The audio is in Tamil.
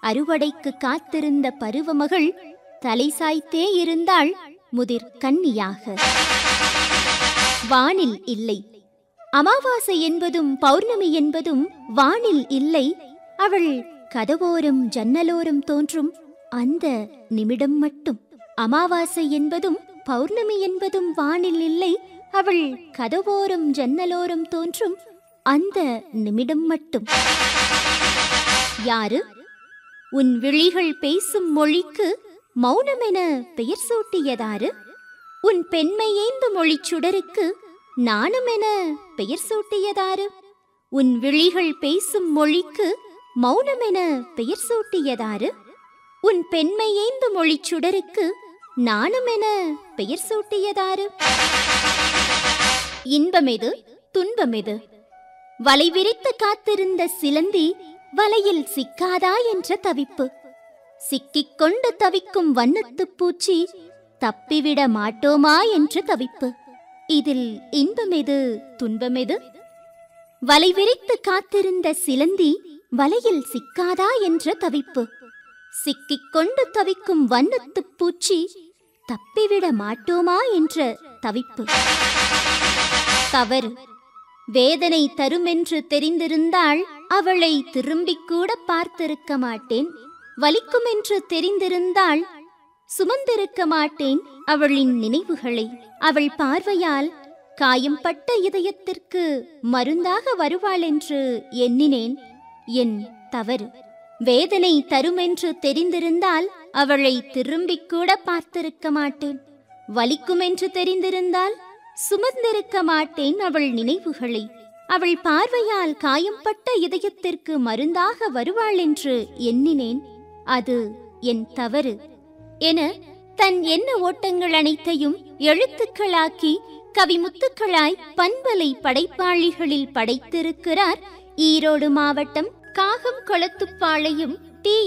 அறுவடைக்கு காத்திருந்த பருவமகள் தலை சாய்த்தே இருந்தாள் முதிர் கன்னியாக வானில் இல்லை அமாவாசை என்பதும் பௌர்ணமி என்பதும் வானில் இல்லை அவள் கதவோரம் ஜன்னலோரம் தோன்றும் அந்த நிமிடம் மட்டும் அமாவாசை என்பதும் பௌர்ணமி என்பதும் வானில் இல்லை அவள் கதவோரம் ஜன்னலோரம் தோன்றும் அந்த நிமிடம் மட்டும் யாரு உன் விழிகள் பேசும் மொழிக்கு மௌனமென பெயர் சூட்டியதாரு உன் பெண்மை ஏந்து மொழிச் சுடருக்கு நாணமென பெயர் சூட்டியதாரு உன் விழிகள் பேசும் மொழிக்கு மௌனமென பெயர் சூட்டியதாரு உன் பெண்மை ஏந்து மொழிச் சுடருக்கு நாணமென பெயர் சூட்டியதாரு இன்பமெது துன்பமெது வலை விரித்து காத்திருந்த சிலந்தி வலையில் சிக்காதா என்ற தவிப்பு சிக்கிக் கொண்டு தவிக்கும் வண்ணத்துப் பூச்சி தப்பிவிட மாட்டோமா என்ற தவிப்பு இதில் இன்பமெது துன்பமெது வலை விரித்து காத்திருந்த சிலந்தி வலையில் சிக்காதா என்ற தவிப்பு சிக்கிக் கொண்டு தவிக்கும் வண்ணத்துப் பூச்சி தப்பிவிட மாட்டோமா என்ற தவிப்பு தவறு வேதனை தருமென்று தெரிந்திருந்தால் அவளை திரும்பிக் கூட பார்த்திருக்க மாட்டேன் வலிக்குமென்று தெரிந்திருந்தால் சுமந்திருக்க மாட்டேன் அவளின் நினைவுகளை அவள் பார்வையால் காயம்பட்ட இதயத்திற்கு மருந்தாக வருவாள் என்று எண்ணினேன் என் தவறு வேதனை தருமென்று தெரிந்திருந்தால் அவளை திரும்பிக் கூட பார்த்திருக்க மாட்டேன் வலிக்குமென்று தெரிந்திருந்தால் சுமந்திருக்க மாட்டேன் அவள் நினைவுகளை அவள் பார்வையால் காயம்பட்ட இதயத்திற்கு மருந்தாக வருவாள் என்று எண்ணினேன் அது என் தவறு என தன் எண்ண ஓட்டங்கள் அனைத்தையும் எழுத்துக்களாக்கி கவிமுத்துக்களாய் பண்பலை படைப்பாளிகளில் படைத்திருக்கிறார் ஈரோடு மாவட்டம் காகம் கொளத்துப்பாளையம்